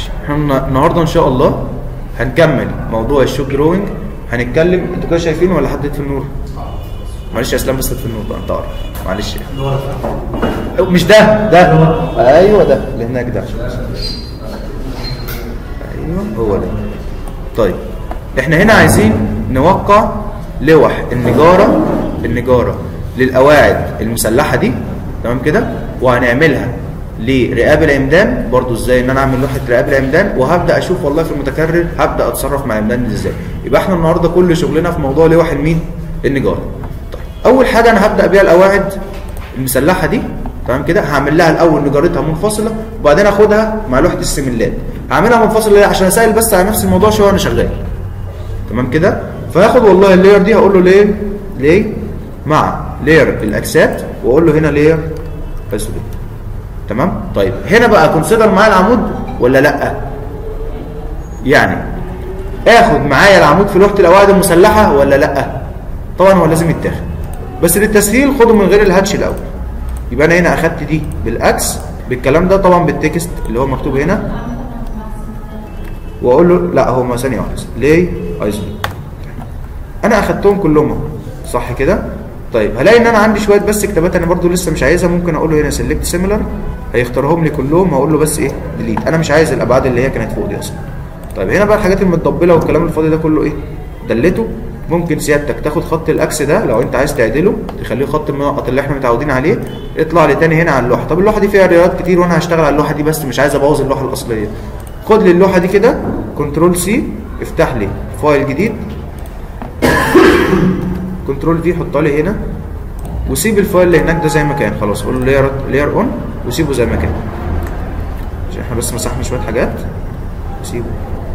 احنا النا- النهارده ان شاء الله هنكمل موضوع الشوك دروينج هنتكلم انتوا كده شايفين ولا حدد في النور؟ معلش يا اسلام بس في النور بقى انت عارف معلش مش ده ده ايوه ده اللي هناك ده ايوه هو ده طيب احنا هنا عايزين نوقع لوح النجاره النجاره للقواعد المسلحه دي تمام كده وهنعملها لرقاب العمدان برضو ازاي ان انا اعمل لوحه رقاب العمدان وهبدا اشوف والله في المتكرر هبدا اتصرف مع العمدان دي ازاي يبقى احنا النهارده كل شغلنا في موضوع لوح المين النجاره طيب اول حاجه انا هبدا بيها القواعد المسلحه دي تمام كده هعمل لها الاول نجارتها منفصله وبعدين اخدها مع لوحه السملات هعملها منفصله ليه عشان اسهل بس على نفس الموضوع شويه وانا شغال تمام كده فهاخد والله اللاير دي هقول له ليه ليه مع لاير الاجساد واقول له هنا لاير اسود تمام طيب هنا بقى كونسيدر معايا العمود ولا لا يعني اخد معايا العمود في لوحه القواعد المسلحه ولا لا طبعا هو لازم يتاخد بس للتسهيل خده من غير الهاتش الاول يبقى انا هنا اخدت دي بالاكس بالكلام ده طبعا بالتكست اللي هو مكتوب هنا واقول له لا هو ما ثانيه واحده ليه ايزوليت انا اخدتهم كلهم اهو صح كده طيب هلاقي ان انا عندي شويه بس كتابات انا برضو لسه مش عايزها ممكن اقول له هنا سيلكت سيميلر هيختارهم لي كلهم هقول له بس ايه ديليت انا مش عايز الابعاد اللي هي كانت فوق دي اصلا طيب هنا بقى الحاجات المتضبله والكلام الفاضي ده كله ايه دلته ممكن سيادتك تاخد خط الاكس ده لو انت عايز تعدله تخليه خط المنقط اللي احنا متعودين عليه اطلع لي تاني هنا على اللوحه طب اللوحه دي فيها رياضات كتير وانا هشتغل على اللوحه دي بس مش عايز ابوظ اللوحه الاصليه خد لي اللوحه دي كده كنترول سي افتح لي فايل جديد كنترول في حطها لي هنا وسيب الفايل اللي هناك ده زي ما كان خلاص قول له لاير لاير اون وسيبه زي ما كان عشان احنا بس مسحنا شويه حاجات سيبه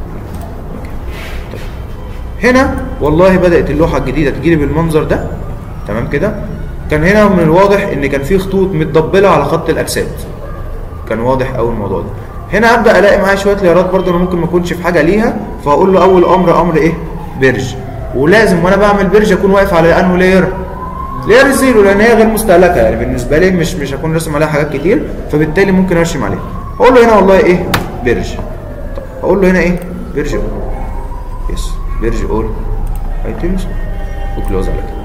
طيب. هنا والله بدات اللوحه الجديده تجيلي بالمنظر ده تمام كده كان هنا من الواضح ان كان في خطوط متضبله على خط الاجساد كان واضح قوي الموضوع ده هنا ابدا الاقي معايا شويه ليارات برده انا ممكن ما اكونش في حاجه ليها فاقول له اول امر امر ايه بيرج ولازم وانا بعمل بيرج اكون واقف على انه لاير لاير زيرو لان هي غير مستهلكه يعني بالنسبه لي مش مش هكون راسم عليها حاجات كتير فبالتالي ممكن ارسم عليها اقول له هنا والله ايه بيرج طب اقول له هنا ايه بيرج اول يس بيرج اول ايتمز وكلوز على كده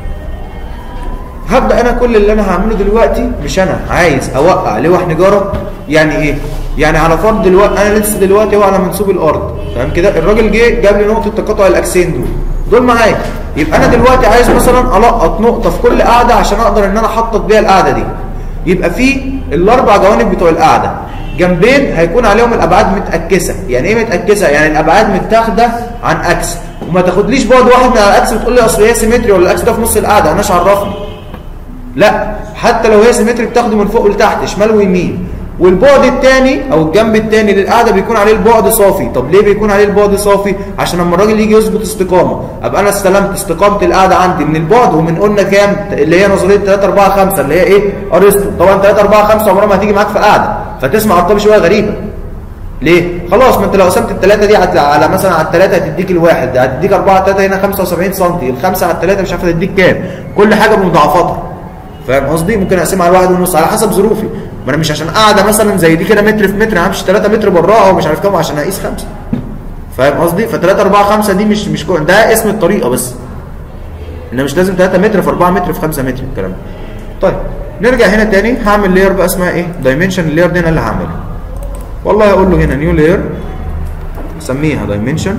هبدا انا كل اللي انا هعمله دلوقتي مش انا عايز اوقع لوح نجاره يعني ايه يعني على فرض دلوقتي انا لسه دلوقتي هو على منسوب الارض تمام كده الراجل جه جاب لي نقطه تقاطع الاكسين دول دول معايا يبقى انا دلوقتي عايز مثلا القط نقطه في كل قاعده عشان اقدر ان انا احطط بيها القاعده دي يبقى في الاربع جوانب بتوع القاعده جنبين هيكون عليهم الابعاد متاكسه يعني ايه متاكسه يعني الابعاد متاخده عن اكس وما تاخدليش بعد واحد من على الاكس وتقول لي اصل هي سيمتري ولا الاكس ده في نص القاعده انا عرفني لا حتى لو هي سيمتري بتاخده من فوق لتحت شمال ويمين والبعد الثاني او الجنب الثاني للقاعده بيكون عليه البعد صافي طب ليه بيكون عليه البعد صافي عشان لما الراجل يجي يظبط استقامه ابقى انا استلمت استقامه القاعده عندي من البعد ومن قلنا كام اللي هي نظريه 3 4 5 اللي هي ايه ارسطو طبعا 3 4 5 عمرها ما هتيجي معاك في قاعده فتسمع ارقام شويه غريبه ليه خلاص ما انت لو قسمت الثلاثه دي على على مثلا على الثلاثه هتديك الواحد هتديك 4 3 هنا 75 سم الخمسه على الثلاثه مش عارف هتديك كام كل حاجه بمضاعفاتها فاهم قصدي ممكن اقسمها على واحد ونص على حسب ظروفي ما انا مش عشان قاعده مثلا زي دي كده متر في متر همشي 3 متر براها ومش عارف كام عشان اقيس خمسه فاهم قصدي ف 3 4 5 دي مش مش كو... ده اسم الطريقه بس ان مش لازم 3 متر في 4 متر في 5 متر الكلام ده طيب نرجع هنا تاني هعمل لاير بقى اسمها ايه دايمنشن اللاير دي انا اللي هعملها والله اقول له هنا نيو لاير اسميها دايمنشن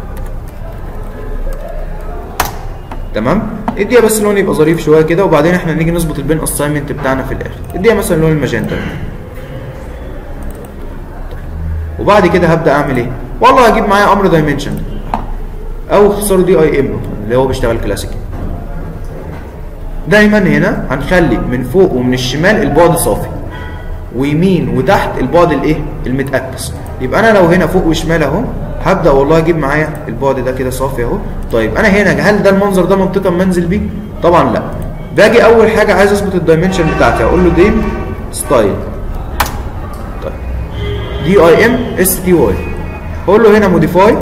تمام اديها بس لون يبقى ظريف شويه كده وبعدين احنا نيجي نظبط البين اساينمنت بتاعنا في الاخر اديها مثلا لون الماجنتا وبعد كده هبدا اعمل ايه والله هجيب معايا امر دايمنشن او اختصاره دي اي ام اللي هو بيشتغل كلاسيك دايما هنا هنخلي من فوق ومن الشمال البعد صافي ويمين وتحت البعد الايه المتاكس يبقى انا لو هنا فوق وشمال اهو هبدا والله اجيب معايا البعد ده كده صافي اهو طيب انا هنا هل ده المنظر ده منطقه منزل بيه طبعا لا باجي اول حاجه عايز اظبط الدايمنشن بتاعتي اقول له ديم ستايل طيب دي اي ام اس تي واي اقول له هنا موديفاي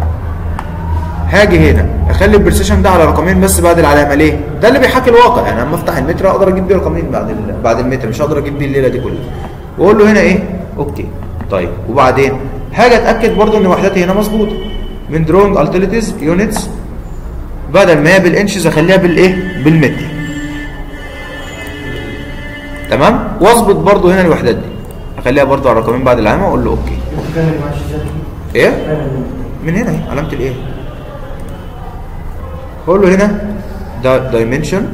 هاجي هنا اخلي البرسيشن ده على رقمين بس بعد العلامه ليه ده اللي بيحاكي الواقع يعني اما افتح المتر اقدر اجيب بيه رقمين بعد بعد المتر مش هقدر اجيب بيه الليله دي كلها واقول له هنا ايه اوكي طيب وبعدين حاجه اتاكد برضو ان وحداتي هنا مظبوطه من درونج التيليتيز يونتس بدل ما هي بالانشز اخليها بالايه بالمتر تمام واظبط برضو هنا الوحدات دي اخليها برضو على رقمين بعد العلامه واقول له اوكي بتتكلم معلش ازاي؟ ايه فعلا من هنا اهي علامه الايه اقول له هنا ده دايمنشن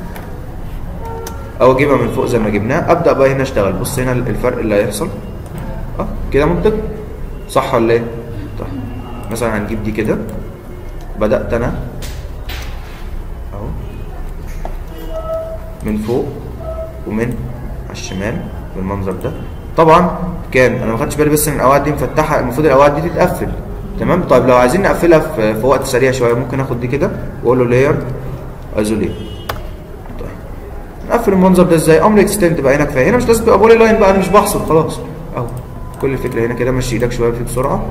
او اجيبها من فوق زي ما جبناها ابدا بقى هنا اشتغل بص هنا الفرق اللي هيحصل اه كده منطق صح ولا ايه طيب مثلا هنجيب دي كده بدات انا اهو من فوق ومن على الشمال بالمنظر ده طبعا كان انا ما خدتش بالي بس ان القواعد دي مفتحه المفروض القواعد دي تتقفل تمام طيب لو عايزين نقفلها في, في وقت سريع شويه ممكن اخد دي كده واقول له لاير ايزوليت طيب نقفل المنظر ده ازاي امر اكستند بقى هنا كفايه هنا مش لازم تبقى بولي لاين بقى انا مش بحصل خلاص اهو كل الفكره هنا كده مشي ايدك شويه فيه بسرعه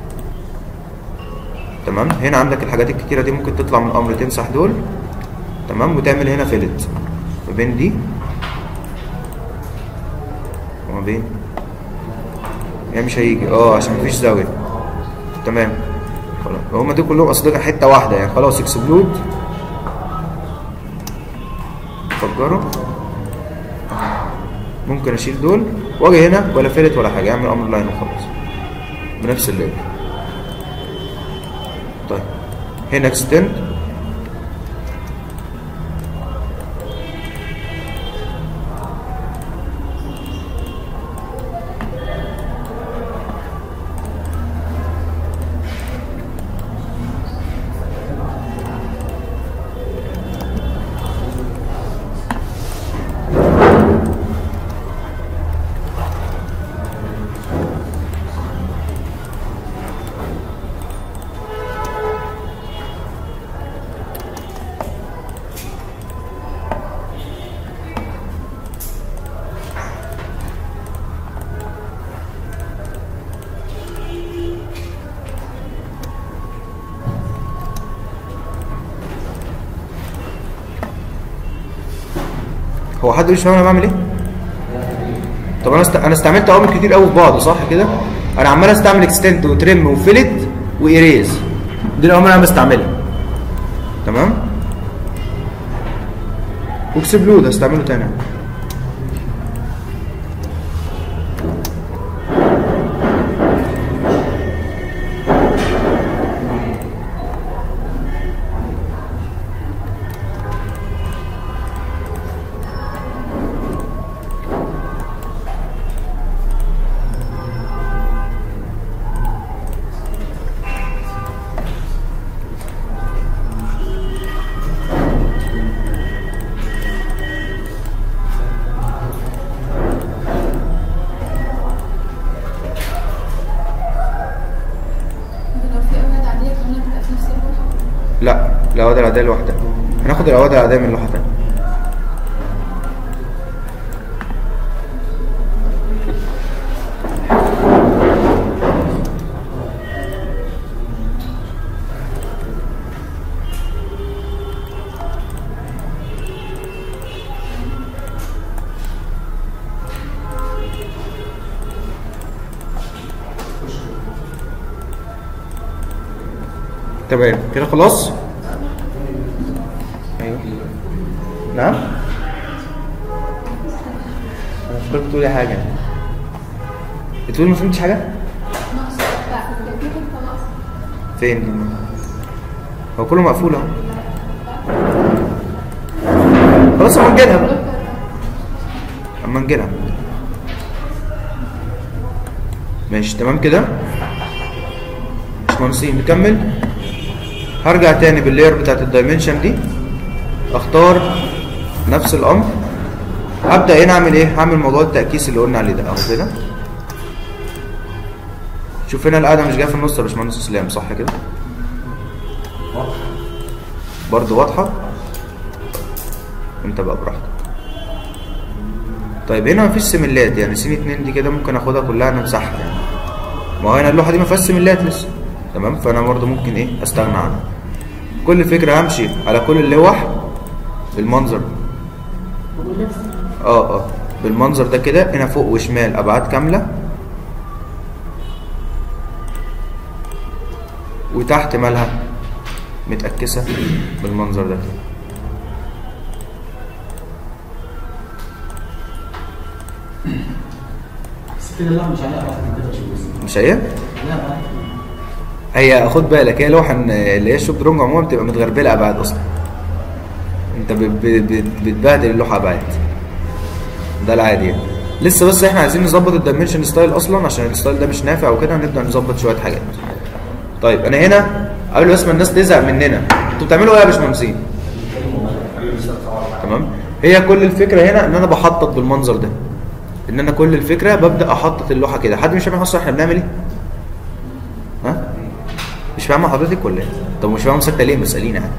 تمام هنا عندك الحاجات الكتيره دي ممكن تطلع من الامر تمسح دول تمام وتعمل هنا فيلت ما بين دي وما بين يعني مش هيجي اه عشان مفيش زاويه تمام خلاص هما دول كلهم اصل دول حته واحده يعني خلاص اكسبلود فجره ممكن اشيل دول واجي هنا ولا فيلت ولا حاجه اعمل امر لاين وخلاص بنفس الليل طيب هنا اكستند هو حد مش فاهم انا بعمل ايه؟ طب انا است... انا استعملت اوامر كتير قوي في بعض صح كده؟ انا عمال استعمل اكستند وترم وفيلت وايريز دي الاوامر اللي انا بستعملها تمام؟ واكسبلود هستعمله تاني لو في أوقات عادية كمان بتبقى في نفس اللوحة لا الاوادر العاديه لوحدها هناخد الاوادر العاديه من لوحه تانيه تمام كده خلاص ايوه نعم انا فكرت بتقولي حاجه بتقولي ما فهمتش حاجه ناقص لا التكنيك خلاص فين هو كله مقفول اهو خلاص اما نجيلها بقى اما نجيلها ماشي تمام كده مش مهندسين نكمل هرجع تاني باللاير بتاعت الدايمنشن دي اختار نفس الامر هبدا هنا اعمل ايه هعمل موضوع التاكيس اللي قلنا عليه ده اهو كده شوف هنا القاعده مش جايه في النص يا باشمهندس اسلام صح كده برضه واضحه انت بقى براحتك طيب هنا مفيش سملات يعني سين اتنين دي كده ممكن اخدها كلها نمسحها يعني ما هو هنا اللوحه دي ما فيهاش سملات لسه تمام فانا برضه ممكن ايه استغنى عنها كل فكره همشي على كل اللوح بالمنظر ده. اه اه بالمنظر ده كده هنا فوق وشمال ابعاد كامله وتحت مالها متأكسة بالمنظر ده بس كده لا مش عليها واحد كده شو مش هي؟ لا هي خد بالك هي لوحة إن- اللي هي الشوب درونج عموما بتبقى متغربلة أبعاد أصلا أنت ب- ب- ب- بتبهدل اللوحة أبعاد ده العادي يعني لسه بس احنا عايزين نظبط الدايمنشن ستايل اصلا عشان الستايل ده مش نافع وكده هنبدا نظبط شويه حاجات طيب انا هنا قبل بس ما الناس تزهق مننا انتوا بتعملوا ايه يا باشمهندسين تمام هي كل الفكره هنا ان انا بخطط بالمنظر ده ان انا كل الفكره ببدا اخطط اللوحه كده حد مش فاهم اصلا احنا بنعمل ايه ها مش فاهمه حضرتك ولا ايه طب مش فاهمه ساكته ليه مسالين يعني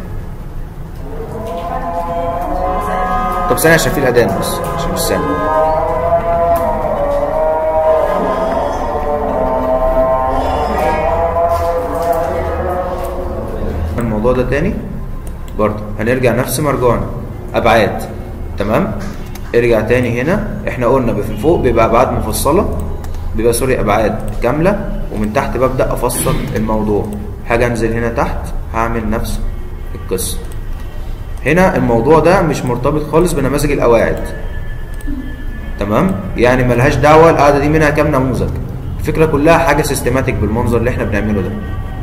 طب ثانيه عشان في الاذان بس عشان مش سامع الموضوع ده تاني برضه هنرجع نفس مرجعنا ابعاد تمام ارجع تاني هنا احنا قلنا من فوق بيبقى ابعاد مفصله بيبقى سوري ابعاد كامله ومن تحت ببدا افصل الموضوع حاجه انزل هنا تحت هعمل نفس القصه هنا الموضوع ده مش مرتبط خالص بنماذج القواعد تمام يعني ملهاش دعوه القاعده دي منها كام نموذج الفكره كلها حاجه سيستماتيك بالمنظر اللي احنا بنعمله ده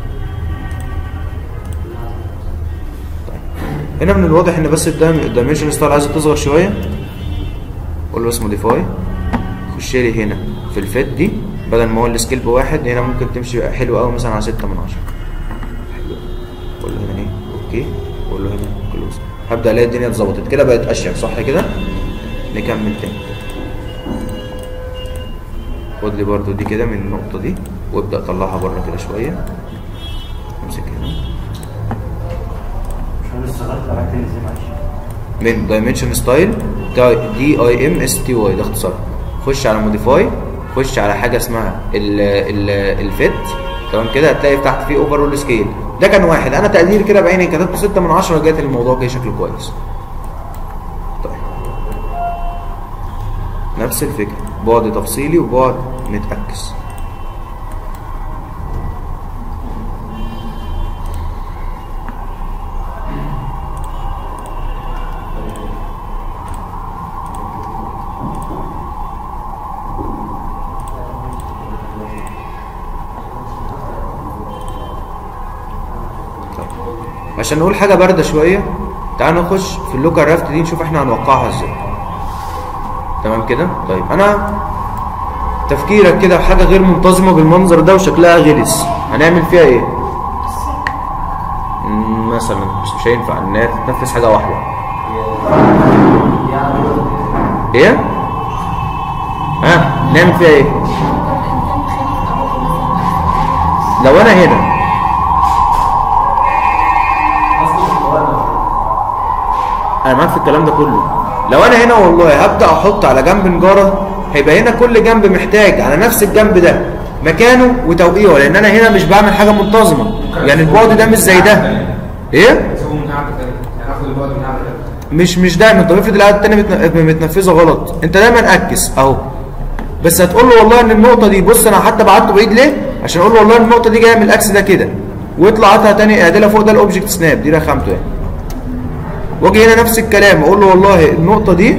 هنا من الواضح ان بس الدايمنشن ستايل عايزه تصغر شويه قول له اسمه ديفاي خش لي هنا في الفيت دي بدل ما هو السكيل بواحد هنا ممكن تمشي حلو قوي مثلا على 6 من 10 قول له هنا ايه اوكي قول له هنا كلوز هبدا الاقي الدنيا اتظبطت كده بقت اشيك صح كده نكمل تاني خد لي برضو دي كده من النقطه دي وابدا اطلعها بره كده شويه امسك هنا مش انا اشتغلت على تاني زي معلش من دايمنشن ستايل دي اي ام اس تي واي ده اختصار خش على موديفاي خش على حاجه اسمها ال ال الفيت تمام كده هتلاقي تحت فيه اوفرول سكيل ده كان واحد انا تقدير كده بعيني كتبت 6 من 10 جات الموضوع جاي شكله كويس طيب نفس الفكره بعد تفصيلي وبعد متأكس عشان نقول حاجه بارده شويه تعالوا نخش في اللوكال رافت دي نشوف احنا هنوقعها ازاي تمام كده طيب انا تفكيرك كده في حاجه غير منتظمه بالمنظر ده وشكلها غلس هنعمل فيها ايه مم، مثلا مش مش هينفع ان هي تتنفذ حاجه واحده ايه ها نعمل فيها ايه لو انا هنا انا معاك في الكلام ده كله لو انا هنا والله هبدا احط على جنب نجاره هيبقى هنا كل جنب محتاج على نفس الجنب ده مكانه وتوقيعه لان انا هنا مش بعمل حاجه منتظمه يعني البعد ده مش زي ده ايه نسوي من قاعده ثانيه يعني ناخد الوقت من قاعده ثانيه مش مش دايما طب افرض القاعده التانيه متن- متنفذه غلط انت دايما اكس اهو بس هتقول له والله ان النقطه دي بص انا حتى بعته بعيد ليه عشان اقول له والله النقطه دي جايه من الاكس ده كده واطلع هاتها تاني اعدلها فوق ده الاوبجكت سناب دي رخامته يعني واجي هنا نفس الكلام اقول له والله النقطه دي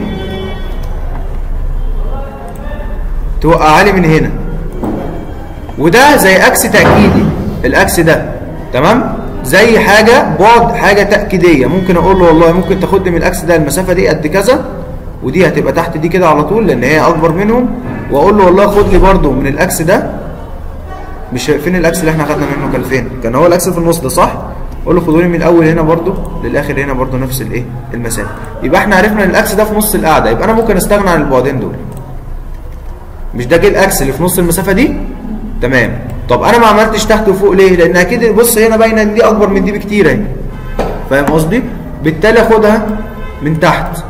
توقعها لي من هنا وده زي اكس تاكيدي الاكس ده تمام زي حاجه بعد حاجه تاكيديه ممكن اقول له والله ممكن تاخد لي من الاكس ده المسافه دي قد كذا ودي هتبقى تحت دي كده على طول لان هي اكبر منهم واقول له والله خد لي برده من الاكس ده مش فين الاكس اللي احنا خدنا منه كان فين كان هو الاكس في النص ده صح اقول له خدوا لي من الاول هنا برده للاخر هنا برده نفس الايه المسافه يبقى احنا عرفنا ان الاكس ده في نص القاعده يبقى انا ممكن استغنى عن البعدين دول مش ده جه الاكس اللي في نص المسافه دي تمام طب انا ما عملتش تحت وفوق ليه لان اكيد بص هنا باينه ان دي اكبر من دي بكتير اهي فاهم قصدي بالتالي اخدها من تحت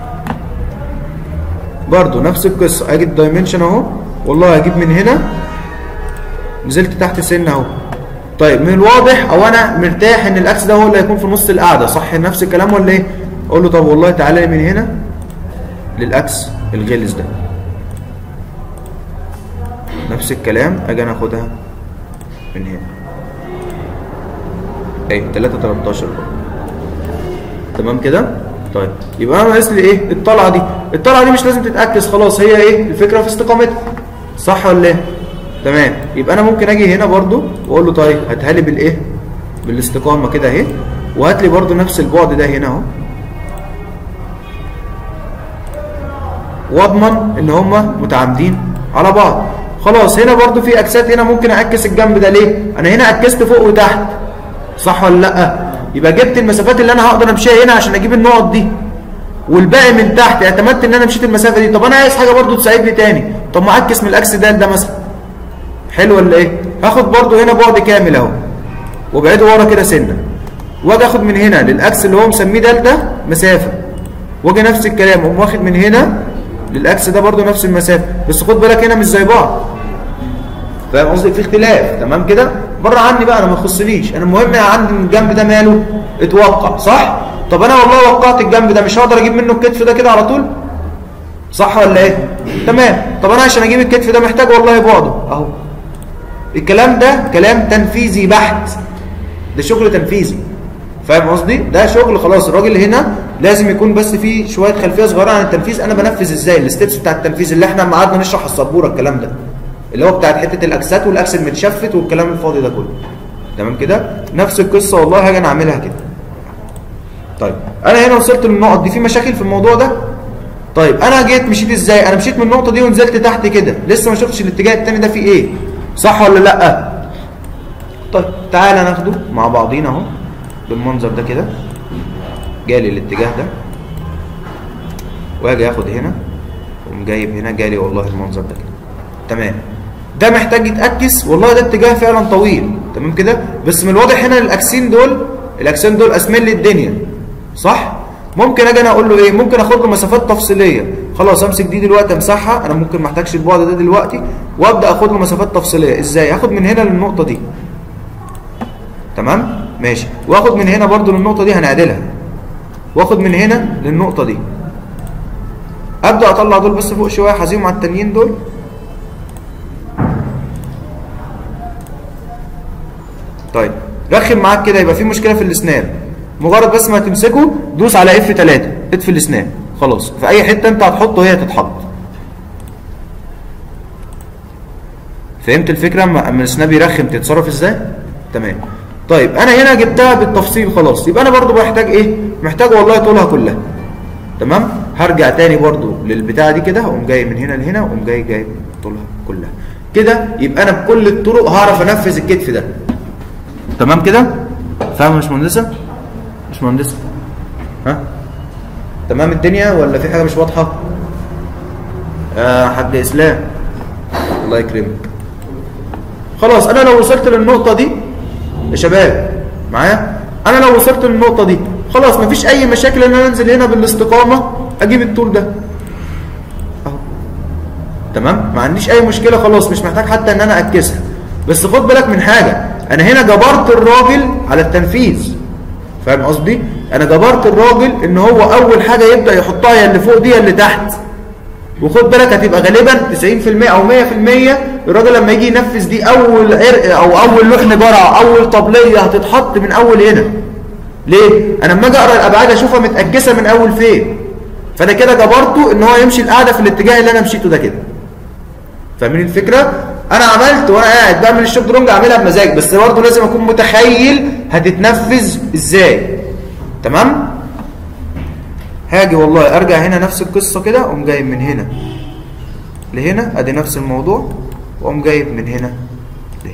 برضو نفس القصه اجي الدايمنشن اهو والله هجيب من هنا نزلت تحت سن اهو طيب من الواضح او انا مرتاح ان الاكس ده هو اللي هيكون في نص القاعده صح نفس الكلام ولا ايه اقول له طب والله تعالى لي من هنا للاكس الغلس ده نفس الكلام اجي انا اخدها من هنا اهي 3 13 برضه تمام كده طيب يبقى انا ناقص لي ايه الطلعه دي الطلعه دي مش لازم تتاكس خلاص هي ايه الفكره في استقامتها صح ولا ايه تمام يبقى انا ممكن اجي هنا برضو واقول له طيب هاتها لي بالايه بالاستقامه كده اهي وهات لي برضو نفس البعد ده هنا اهو واضمن ان هما متعامدين على بعض خلاص هنا برضو في اكسات هنا ممكن اعكس الجنب ده ليه انا هنا عكست فوق وتحت صح ولا لا يبقى جبت المسافات اللي انا هقدر امشيها هنا عشان اجيب النقط دي والباقي من تحت اعتمدت ان انا مشيت المسافه دي طب انا عايز حاجه برضو تساعدني تاني طب ما اعكس من الاكس ده ده مثلا حلو ولا ايه هاخد برضو هنا بعد كامل اهو وابعده ورا كده سنه واجي اخد من هنا للاكس اللي هو مسميه دلتا مسافه واجي نفس الكلام اقوم واخد من هنا للاكس ده برضو نفس المسافه بس خد بالك هنا مش زي بعض فاهم قصدي في اختلاف تمام كده بره عني بقى انا ما يخصنيش انا المهم عندي من الجنب ده ماله اتوقع صح طب انا والله وقعت الجنب ده مش هقدر اجيب منه الكتف ده كده على طول صح ولا ايه تمام طب انا عشان اجيب الكتف ده محتاج والله بعده اهو الكلام ده كلام تنفيذي بحت ده شغل تنفيذي فاهم قصدي ده شغل خلاص الراجل هنا لازم يكون بس فيه شويه خلفيه صغيره عن التنفيذ انا بنفذ ازاي الستبس بتاع التنفيذ اللي احنا لما قعدنا نشرح على السبوره الكلام ده اللي هو بتاعت حته الاكسات والاكس المتشفت والكلام الفاضي ده كله تمام كده نفس القصه والله هاجي انا اعملها كده طيب انا هنا وصلت للنقط دي في مشاكل في الموضوع ده طيب انا جيت مشيت ازاي انا مشيت من النقطه دي ونزلت تحت كده لسه ما شفتش الاتجاه التاني ده فيه ايه صح ولا لا طيب تعالى ناخده مع بعضينا اهو بالمنظر ده كده جالي الاتجاه ده واجي اخد هنا واقوم جايب هنا جالي والله المنظر ده كده تمام ده محتاج يتاكس والله ده اتجاه فعلا طويل تمام كده بس من الواضح هنا الاكسين دول الاكسين دول اسمين لي الدنيا صح ممكن اجي انا اقول له ايه ممكن اخد له مسافات تفصيليه خلاص امسك دي دلوقتي امسحها انا ممكن ما احتاجش البعد ده دلوقتي وابدا اخد له مسافات تفصيليه ازاي هاخد من هنا للنقطه دي تمام ماشي واخد من هنا برضو للنقطه دي هنعدلها واخد من هنا للنقطه دي ابدا اطلع دول بس فوق شويه هزيهم على التانيين دول طيب رخم معاك كده يبقى في مشكله في الاسنان مجرد بس ما تمسكه دوس على اف 3 اطفي الاسنان خلاص في اي حته انت هتحطه هي تتحط فهمت الفكره اما أما الاسنان بيرخم تتصرف ازاي تمام طيب انا هنا جبتها بالتفصيل خلاص يبقى انا برضو بحتاج ايه محتاج والله طولها كلها تمام هرجع تاني برضو للبتاعه دي كده هقوم جاي من هنا لهنا واقوم جاي جايب طولها كلها كده يبقى انا بكل الطرق هعرف انفذ الكتف ده تمام كده فاهم يا باشمهندسه باشمهندسه ها تمام الدنيا ولا في حاجه مش واضحه يا حاج اسلام الله يكرمك خلاص انا لو وصلت للنقطه دي يا شباب معايا انا لو وصلت للنقطه دي خلاص مفيش اي مشاكل ان انا انزل هنا بالاستقامه اجيب الطول ده اهو تمام ما عنديش اي مشكله خلاص مش محتاج حتى ان انا اكسها بس خد بالك من حاجه انا هنا جبرت الراجل على التنفيذ فاهم قصدي انا جبرت الراجل ان هو اول حاجه يبدا يحطها يا اللي فوق دي يا اللي تحت وخد بالك هتبقى غالبا 90% او 100% الراجل لما يجي ينفذ دي اول عرق او اول لحن جرع اول طبليه هتتحط من اول هنا ليه انا لما اجي اقرا الابعاد اشوفها متاجسه من اول فين فانا كده جبرته ان هو يمشي القاعده في الاتجاه اللي انا مشيته ده كده فاهمين الفكره انا عملت وانا قاعد بعمل الشوك درونج اعملها بمزاج بس برضه لازم اكون متخيل هتتنفذ ازاي تمام هاجي والله ارجع هنا نفس القصه كده اقوم جايب من هنا لهنا ادي نفس الموضوع واقوم جايب من هنا لهنا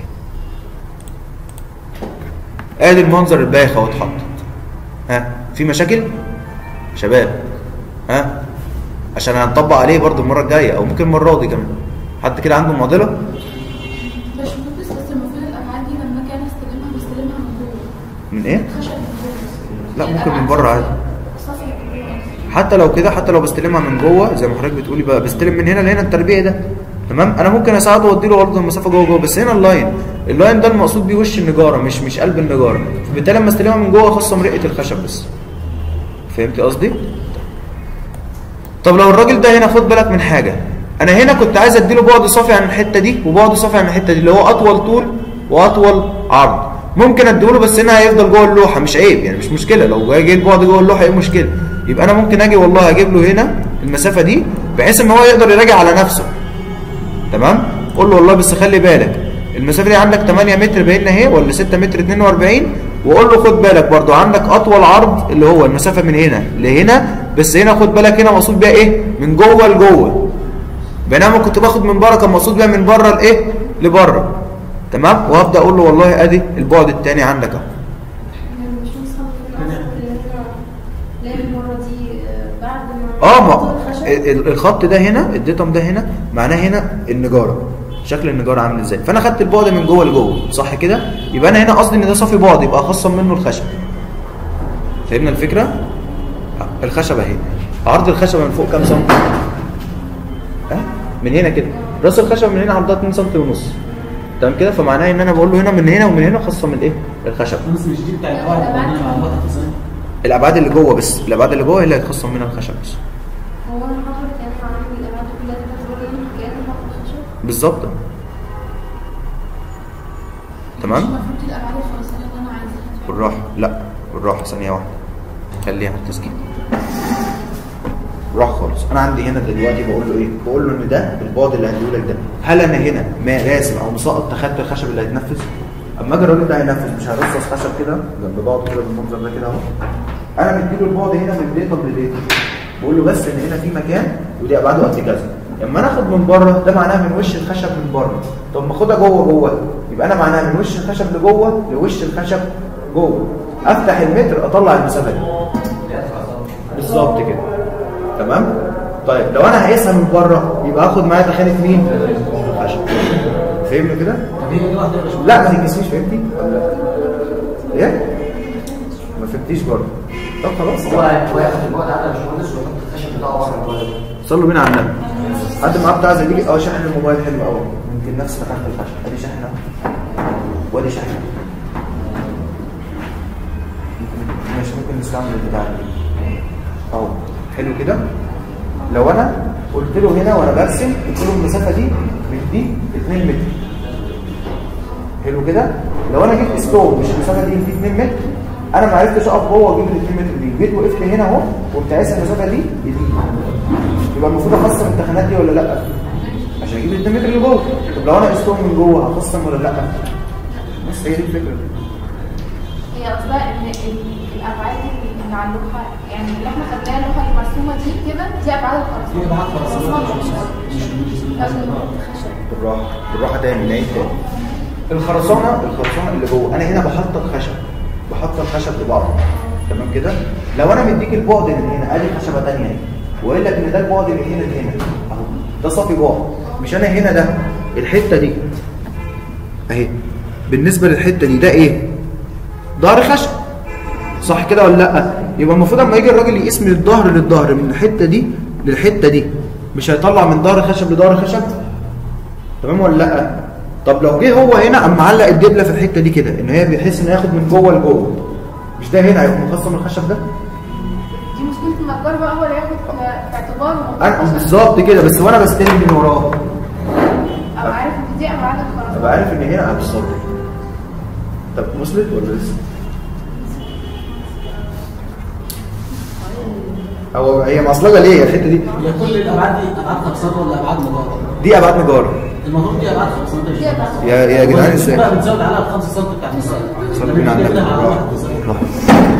ادي المنظر البايخ اهو اتحطت ها في مشاكل شباب ها عشان هنطبق عليه برضو المره الجايه او ممكن المره دي كمان حد كده عنده معضله باشمهندس بس المفروض الابعاد دي لما كان استلمها بستلمها من جوه من ايه خشب من جوه لا ممكن من بره عادي صفر من جوه. حتى لو كده حتى لو بستلمها من جوه زي ما حضرتك بتقولي بقى بستلم من هنا لهنا التربيع ده تمام انا ممكن اساعده وادي له برضه المسافه جوه جوه بس هنا اللاين اللاين ده المقصود بيه وش النجاره مش مش قلب النجاره فبالتالي لما استلمها من جوه خاصه مرقه الخشب بس فهمتي قصدي طب لو الراجل ده هنا خد بالك من حاجه انا هنا كنت عايز اديله بعد صافي عن الحته دي وبعد صافي عن الحته دي اللي هو اطول طول واطول عرض ممكن اديله بس هنا هيفضل جوه اللوحه مش عيب يعني مش مشكله لو جه البعد جوه اللوحه ايه المشكله يبقى انا ممكن اجي والله اجيب له هنا المسافه دي بحيث ان هو يقدر يراجع على نفسه تمام قول له والله بس خلي بالك المسافه دي عندك 8 متر باينه اهي ولا 6 متر 42 وقول له خد بالك برضو عندك اطول عرض اللي هو المسافه من هنا لهنا بس هنا خد بالك هنا مقصود بيها ايه من جوه لجوه بينما كنت باخد من بره كان مقصود بيها من بره لايه لبره تمام وهبدا اقول له والله ادي البعد الثاني عندك اهو يعني مش نوصل للعصر اللي هنا اللي هي المرة دي آه، بعد ما اه نحط ما الخشب. ال- ال- الخط ده هنا الديتم ده هنا معناه هنا النجاره شكل النجاره عامل ازاي فانا خدت البعد من جوه لجوه صح كده يبقى انا هنا قصدي ان ده صافي بعد يبقى اخصم منه الخشب فهمنا الفكره آه، الخشبه اهي عرض الخشبه من فوق كام سم ها من هنا كده راس الخشبه من هنا عرضها 2 سم ونص تمام كده فمعناه ان انا بقول له هنا من هنا ومن هنا خصم الايه الخشب بس مش دي بتاع القواعد القانونية مع الوقت التصنيع الابعاد اللي جوه بس الابعاد اللي جوه هي اللي هتخصم منها الخشب بس هو انا حاطط يعني عامل الابعاد كلها كده بقول كأني حاطط خشب بالظبط تمام مش المفروض دي الابعاد الخرسانيه اللي انا عايزاها بالراحه لا بالراحه ثانيه واحده خليها على التسجيل راح خالص انا عندي هنا دلوقتي بقول له ايه بقول له ان ده البعد اللي هديهولك ده هل انا هنا ما راسم او مسقط تخدت الخشب اللي هيتنفذ اما اجي الراجل ده هينفذ مش هيرصص خشب كده جنب بعض كده بالمنظر ده كده اهو انا مديله البعد هنا من ديتم لديتم بقول له بس ان هنا في مكان ودي ابعاده قد كذا لما انا اخد من بره ده معناه من وش الخشب من بره طب ما اخدها جوه جوه يبقى انا معناها من وش الخشب لجوه لوش الخشب جوه افتح المتر اطلع المسافه دي بالظبط كده تمام طيب لو انا هقيسها من بره يبقى اخد معايا تخانه مين الخشب فهمنا كده طب هي دي واحدة يا باشمهندس؟ لا ما تنكسيش فهمتي ولا ايه ما فهمتيش برضه طب خلاص هو هو ياخد البعد على الباشمهندس ويحط الخشب بتاعه بره البعد صلوا بينا على النبي حد معاه بتاع زي دي اه شاحن الموبايل حلو قوي يمكن نفس تخانه الخشب ادي شاحن اهو وادي شاحن ماشي ممكن نستعمل البتاع دي اهو حلو كده لو انا قلت له هنا وانا برسم قلت له المسافه دي من دي 2 متر حلو كده لو انا جبت ستون مش المسافه دي دي 2 متر انا ما عرفتش اقف جوه واجيب ال 2 متر دي جيت وقفت هنا اهو وقمت قايس المسافه دي دي يبقى المفروض اخصم التخانات دي ولا لا عشان اجيب ال 2 متر اللي جوه طب لو انا قستهم من جوه هخصم ولا لا بس هي دي الفكره هي قصدها ان ال- الابعاد اللي على اللوحه يعني اللي احنا خدناها اللوحه المرسومه دي كده دي ابعاد الخرسانه دي أبعاد خرسانة. الخرسانة مش لازم خشب بالراحه بالراحه تاني نعيد تاني الخرسانه الخرسانه اللي جوه انا هنا بحط الخشب بحط الخشب لبعض تمام كده لو انا مديك البعد من هنا ادي خشبه ثانيه اهي وقايل لك ان ده البعد من هنا لهنا اهو ده صافي بعد مش انا هنا ده الحته دي اهي بالنسبه للحته دي ده ايه ظهر خشب صح كده ولا لا يبقى المفروض اما يجي الراجل يقيس من الظهر للظهر من الحته دي للحته دي مش هيطلع من ظهر خشب لظهر خشب تمام ولا لا طب لو جه هو هنا قام معلق الدبله في الحته دي كده ان هي بيحس انه ياخد من جوه لجوه مش ده هنا هيبقى مخصم الخشب ده دي مشكله النجار بقى هو اللي ياخد في اعتباره انا بالظبط كده بس وانا بستلم من وراه او عارف ان دي ابعاد الخرسانه ابقى عارف ان هنا بالظبط طب وصلت ولا لسه هو هي معصلجه ليه الحته دي هي كل الابعاد دي ابعاد خرسانة ولا ابعاد مجرد؟ دي ابعاد نجار المفروض دي ابعاد خرسانة يا دي باشمهندس. أبعاد. يا يا جدعان ازاي بقى بتزود عليها ال 5 سم بتاعت السقف صلوا بينا على النبي على بالراحة. واحد بالظبط. بالراحة.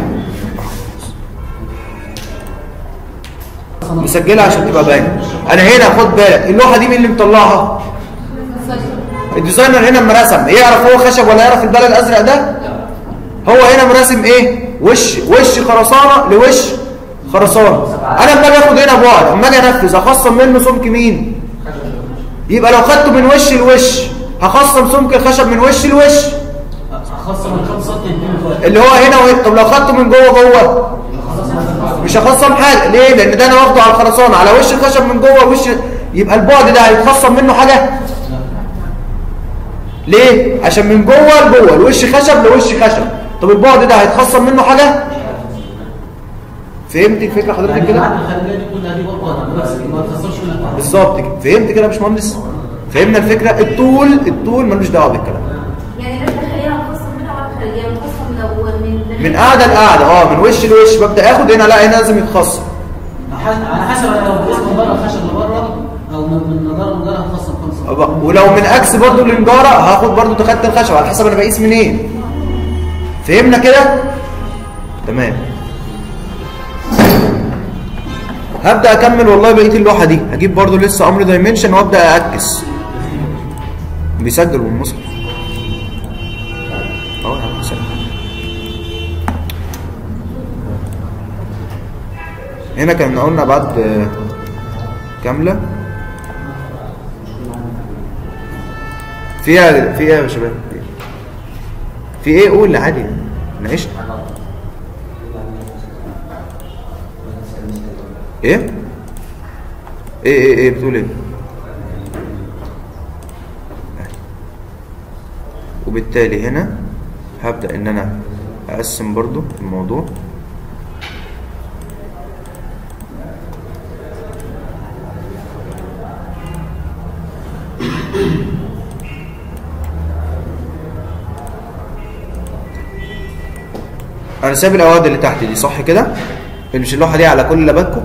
مسجلها عشان تبقى باينه انا هنا خد بالك اللوحه دي مين اللي مطلعها الديزاينر هنا اما رسم يعرف هو خشب ولا يعرف البلد الازرق ده هو هنا مرسم ايه وش وش خرسانه لوش خرسانه انا اما اجي اخد هنا بعد اما اجي انفذ اخصم منه سمك مين يبقى لو خدته من وش لوش هخصم سمك الخشب من وش لوش خاصة من 5 سم يديني فوق اللي هو هنا وهنا طب لو خدته من جوه جوه مش هخصم حاجه ليه لان ده انا واخده على الخرسانه على وش الخشب من جوه وش يبقى البعد ده هيتخصم منه حاجه ليه عشان من جوه لجوه الوش خشب لوش خشب طب البعد ده هيتخصم منه حاجه فهمت الفكره حضرتك يعني كده الابعاد الخارجية دي كلها دي برضه بس ما تخسرش منها بعض. بالظبط كده فهمت كده يا باشمهندس فهمنا الفكره الطول الطول ملوش دعوه بالكلام يعني احنا خلينا نقسم منها على الخارجية من قاعده لقاعده اه من وش لوش ببدا اخد هنا لا هنا لازم يتخصم على حسب لو باسم بره الخشب اللي بره او من من نظاره لنظاره هتخصم خمسه أبقى- ولو من اكس برضو للنجاره هاخد برضو تخدت الخشب على حسب انا بقيس منين فهمنا كده تمام هبدا اكمل والله بقيه اللوحه دي هجيب برضو لسه امر دايمنشن وابدا اعكس بيسجل بالمصحف اه يا عم بيسجل. هنا كنا قلنا بعد آه، كامله فيها في ايه يا شباب في ايه قول عادي ناقشنا ايه ايه ايه ايه بتقول ايه وبالتالي هنا هبدأ ان انا اقسم برضو الموضوع انا سايب الاواد اللي تحت دي صح كده مش اللوحه دي على كل لباتكم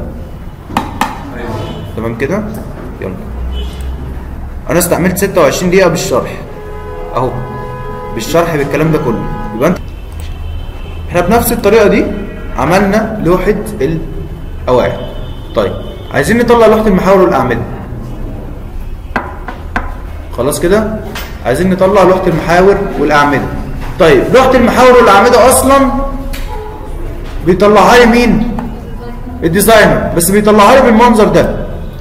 تمام كده يلا انا استعملت 26 دقيقه بالشرح اهو بالشرح بالكلام ده كله يبقى انت احنا بنفس الطريقه دي عملنا لوحه القواعد طيب عايزين نطلع لوحه المحاور والاعمده خلاص كده عايزين نطلع لوحه المحاور والاعمده طيب لوحه المحاور والاعمده اصلا بيطلعها لي مين الديزاينر بس بيطلعها لي بالمنظر ده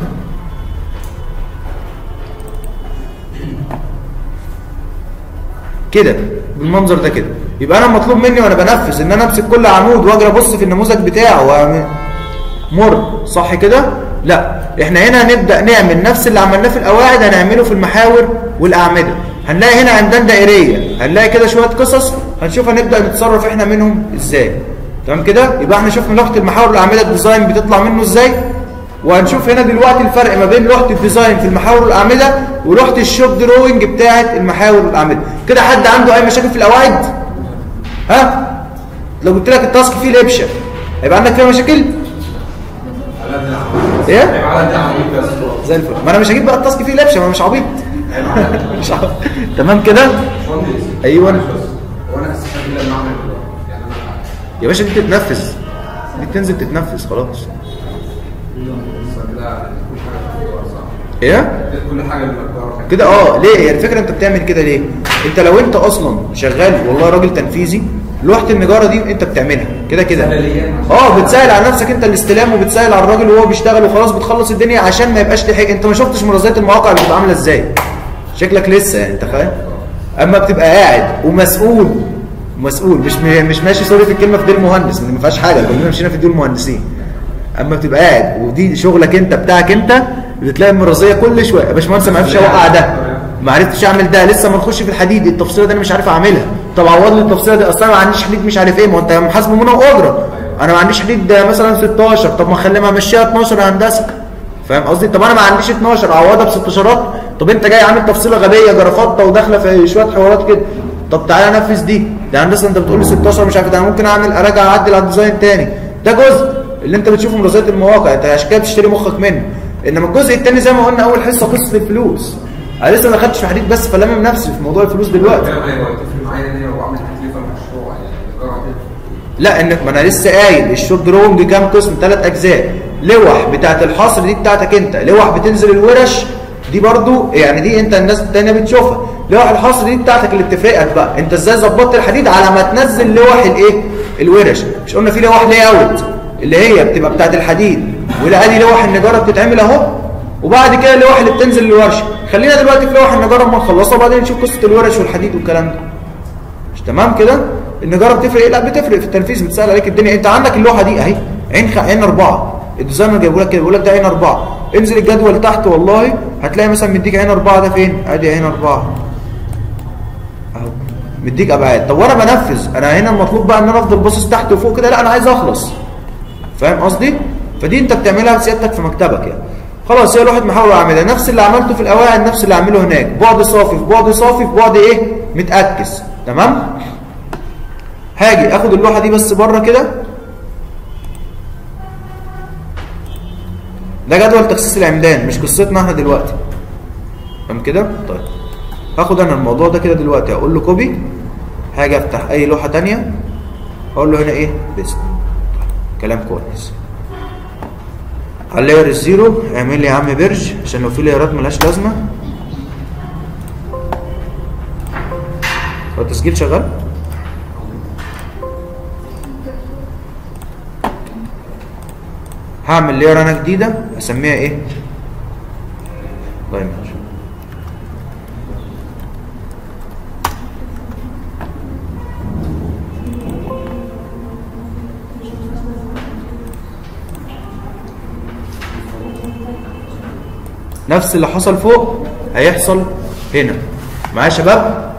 كده بالمنظر ده كده يبقى انا مطلوب مني وانا بنفذ ان انا امسك كل عمود واجي ابص في النموذج بتاعه وأعمل- مر صح كده لا احنا هنا هنبدا نعمل نفس اللي عملناه في القواعد هنعمله في المحاور والاعمده هنلاقي هنا عمدان دائريه هنلاقي كده شويه قصص هنشوف هنبدا نتصرف احنا منهم ازاي تمام كده يبقى احنا شفنا لوحه المحاور والاعمده الديزاين بتطلع منه ازاي وهنشوف هنا دلوقتي الفرق ما بين لوحه الديزاين في المحاور والاعمده ولوحه الشوب دروينج بتاعه المحاور والاعمده كده حد عنده اي مشاكل في القواعد ها لو قلت لك التاسك فيه لبشه هيبقى عندك فيها مشاكل ايه زي الفل ما انا مش هجيب بقى التاسك فيه لبشه ما أنا مش عبيط مش عبيط تمام كده ايوه وانا هستفاد من المعنى يعني انا يا باشا دي تتنفذ دي تنزل تتنفذ خلاص لا كل حاجه في الدور صح ايه كل حاجه بالمقدار كده اه ليه هي الفكره انت بتعمل كده ليه انت لو انت اصلا شغال والله راجل تنفيذي لوحه النجاره دي انت بتعملها كده كده اه بتسهل على نفسك انت الاستلام وبتسهل على الراجل وهو بيشتغل وخلاص بتخلص الدنيا عشان ما يبقاش ليه حاجه انت ما شفتش مرازات المواقع اللي بتبقى عامله ازاي شكلك لسه يعني انت فاهم اما بتبقى قاعد ومسؤول مسؤول مش مش ماشي سوري في الكلمه في ديل مهندس ما فيهاش حاجه كلنا مشينا في ديل مهندسين اما بتبقى قاعد ودي شغلك انت بتاعك انت بتلاقي المرازيه كل شويه يا باشمهندس ما عرفش اوقع ده ما عرفتش اعمل ده لسه ما نخش في الحديد التفصيله دي انا مش عارف اعملها طب عوض لي التفصيله دي اصلا ما عنديش حديد مش عارف ايه ما هو انت محاسبه منى واجره انا ما عنديش حديد مثلا 16 طب ما اخليها امشيها 12 يا هندسه فاهم قصدي طب انا ما عنديش 12 اعوضها ب 16 طب انت جاي عامل تفصيله غبيه جرافطه وداخله في شويه حوارات كده طب تعالى نفذ دي ده هندسه انت بتقول لي 16 مش عارف ده انا ممكن اعمل اراجع اعدل على الديزاين تاني ده جزء اللي انت بتشوفه من رصيد المواقع انت عشان كده بتشتري مخك منه انما الجزء الثاني زي ما قلنا اول حصه قصه الفلوس انا لسه ما خدتش في حديد بس فلامم نفسي في موضوع الفلوس دلوقتي ايوه تفرق معايا ان انا بعمل تكلفه المشروع يعني الإيجار هتفرق. لا انك ما انا لسه قايل الشوت دروينج كام قسم ثلاث اجزاء لوح بتاعت الحصر دي بتاعتك انت لوح بتنزل الورش دي برضو يعني دي انت الناس التانية بتشوفها لوح الحصر دي بتاعتك اللي بتفرقك بقى انت ازاي ظبطت الحديد على ما تنزل لوح الايه الورش مش قلنا في لوح لي اوت اللي هي بتبقى بتاعت الحديد ولا ادي لوح النجاره بتتعمل اهو وبعد كده اللوح اللي بتنزل للورشه خلينا دلوقتي في لوح النجاره اما نخلصها وبعدين نشوف قصه الورش والحديد والكلام ده مش تمام كده النجاره بتفرق ايه لا بتفرق في التنفيذ بتسهل عليك الدنيا انت عندك اللوحه دي اهي عين خ... عين اربعه الديزاينر جايبه لك كده بيقول لك ده عين اربعه انزل الجدول تحت والله هتلاقي مثلا مديك عين اربعه ده فين ادي عين اربعه اهو مديك ابعاد طب وانا بنفذ انا هنا المطلوب بقى ان انا افضل باصص تحت وفوق كده لا انا عايز اخلص فاهم قصدي فدي انت بتعملها بسيادتك في مكتبك يعني خلاص هي لوحه محاور اعملها نفس اللي عملته في القواعد نفس اللي اعمله هناك بعد صافي في بعد صافي في بعد ايه متاكس تمام هاجي اخد اللوحه دي بس بره كده ده جدول تخصيص العمدان مش قصتنا احنا دلوقتي فاهم كده طيب هاخد انا الموضوع ده كده دلوقتي اقول له كوبي هاجي افتح اي لوحه تانية اقول له هنا ايه بيست كلام كويس على اللاير الزيرو اعمل لي يا عم بيرج عشان لو في لايرات ملهاش لازمه هو التسجيل شغال هعمل لاير انا جديده اسميها ايه دايمنشن نفس اللي حصل فوق هيحصل هنا معايا يا شباب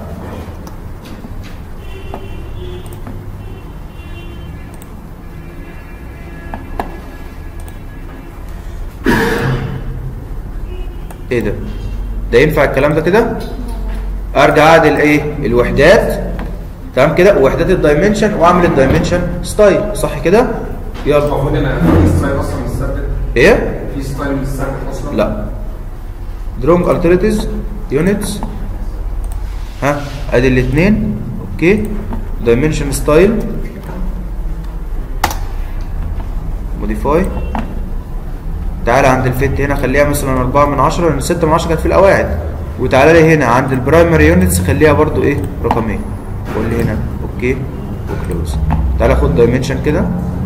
ايه ده ده ينفع الكلام ده كده ارجع اعدل ايه الوحدات تمام كده وحدات الدايمنشن واعمل الدايمنشن ستايل صح كده يلا المفروض ان في ستايل اصلا مش ثابت ايه في ستايل مش ثابت اصلا لا درونج التريتيز يونتس ها ادي الاثنين اوكي دايمنشن ستايل موديفاي تعالى عند الفيت هنا خليها مثلا 4 من 10 لان 6 من 10 كانت في القواعد وتعالى لي هنا عند البرايمري يونتس خليها برضو ايه رقمين قول لي هنا اوكي وكلوز تعالى خد دايمنشن كده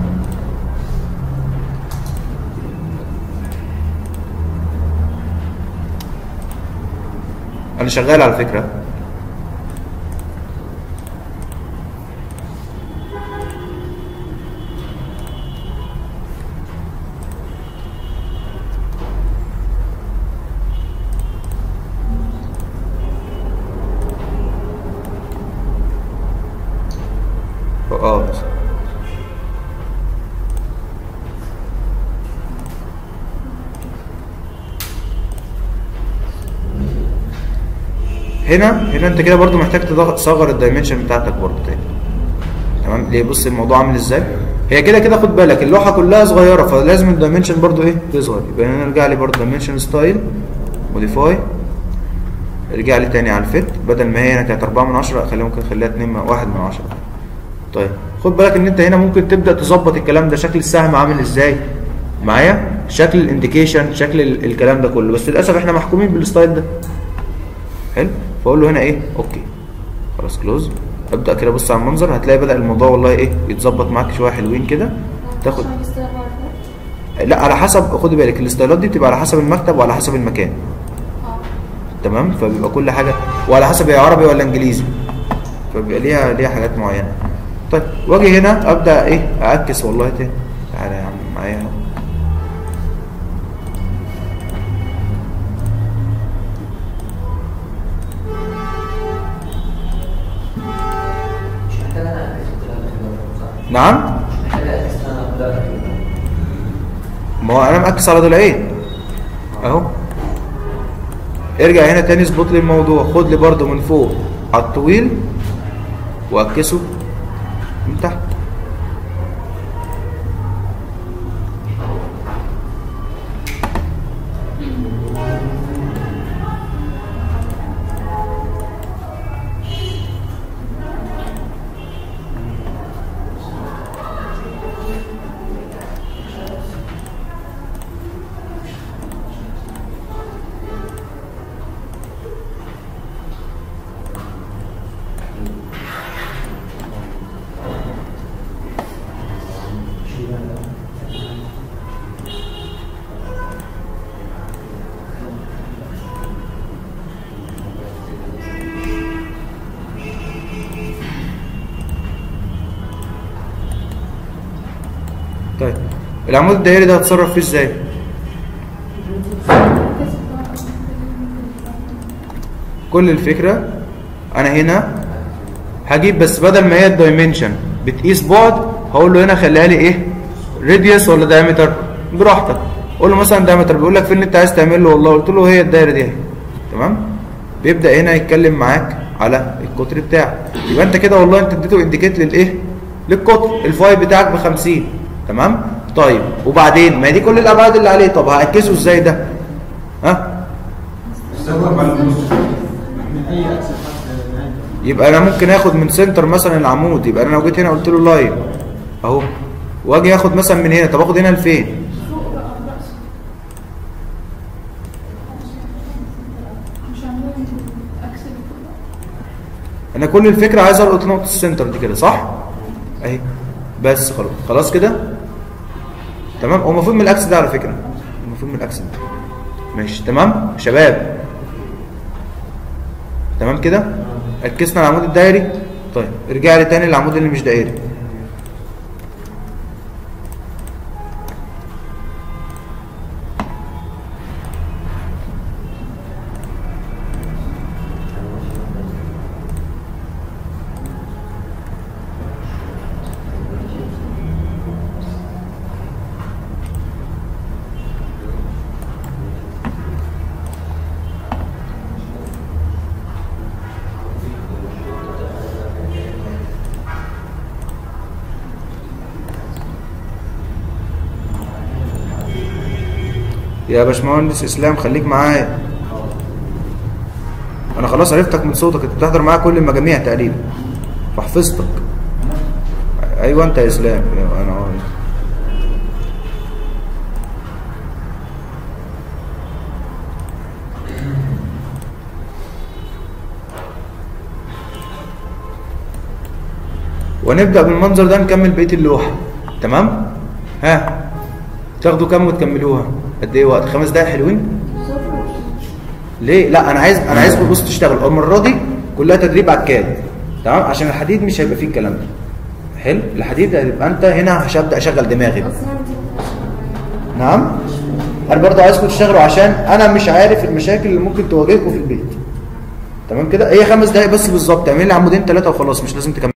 انا شغال على فكره اه هنا هنا انت كده برضو محتاج تضغط- تصغر الدايمنشن بتاعتك برضو تاني تمام ليه بص الموضوع عامل ازاي هي كده كده خد بالك اللوحه كلها صغيره فلازم الدايمنشن برضو ايه يصغر يبقى هنا نرجع لي برضو دايمنشن ستايل موديفاي ارجع لي تاني على الفيت بدل ما هي هنا كانت 4 من 10 اخليها ممكن اخليها 2 من 1 من 10 طيب خد بالك ان انت هنا ممكن تبدا تظبط الكلام ده شكل السهم عامل ازاي معايا شكل الانديكيشن شكل ال- الكلام ده كله بس للاسف احنا محكومين بالستايل ده حلو فاقول له هنا ايه اوكي خلاص كلوز ابدا كده بص على المنظر هتلاقي بدا الموضوع والله ايه يتظبط معاك شويه حلوين كده تاخد عشان يستوعب عارفة. لا على حسب خدي بالك الاستايلات دي بتبقى على حسب المكتب وعلى حسب المكان اه تمام فبيبقى كل حاجه وعلى حسب هي عربي ولا انجليزي فبيبقى ليها ليها حاجات معينه طيب واجي هنا ابدا ايه اعكس والله تاني تعالى يا عم معايا اهو مش محتاج انا اعكس الكلام ده كده صح؟ نعم مش محتاج اعكس انا الكلام ده كده ما هو انا مأكس على ضلعين اهو ارجع هنا تاني اظبط لي الموضوع خد لي برده من فوق على الطويل واكسه من تحت طيب العمود الدائري ده هتصرف فيه ازاي كل الفكره انا هنا هجيب بس بدل ما هي الدايمنشن بتقيس بعد هقول له هنا خليها لي ايه راديوس ولا دايمتر براحتك قول له مثلا دايمتر بيقول لك فين اللي انت عايز تعمل له والله قلت له هي الدايره دي اهي. تمام بيبدا هنا يتكلم معاك على القطر بتاعك يبقى انت كده والله انت اديته انديكيت للايه للقطر الفاي بتاعك ب 50 تمام طيب وبعدين ما هي دي كل الابعاد اللي عليه طب هعكسه ازاي ده ها استخدم على النص من اي اكسس حتى نهاية. يبقى انا ممكن اخد من سنتر مثلا العمود يبقى انا لو جيت هنا قلت له لاين اهو واجي اخد مثلا من هنا طب اخد هنا لفين فوق بقى الرأس مش عاملين اكسل فوق بقى. انا كل الفكره عايز القط نقطه السنتر دي كده صح اهي بس خلاص خلاص كده تمام هو المفروض من الاكس ده على فكره المفروض من الاكس ده ماشي تمام شباب تمام كده ركزنا على العمود الدائري طيب ارجع لي تاني للعمود اللي مش دائري يا باشمهندس اسلام خليك معايا انا خلاص عرفتك من صوتك انت بتحضر معايا كل المجاميع تقريبا فحفظتك ايوه انت يا اسلام أيوة انا أهو. ونبدأ بالمنظر ده نكمل بقية اللوحة تمام ها تاخدوا كام وتكملوها قد ايه وقت خمس دقايق حلوين ليه لا انا عايز انا عايزكم بص تشتغلوا المره دي كلها تدريب على الكاد تمام عشان الحديد مش هيبقى فيه الكلام ده حلو الحديد هيبقى انت هنا مش هبدا اشغل دماغي بقى. اصلا دي نعم انا برضه عايزكم تشتغلوا عشان انا مش عارف المشاكل اللي ممكن تواجهكم في البيت تمام كده هي خمس دقايق بس بالظبط اعمل لي عمودين ثلاثه وخلاص مش لازم تكمل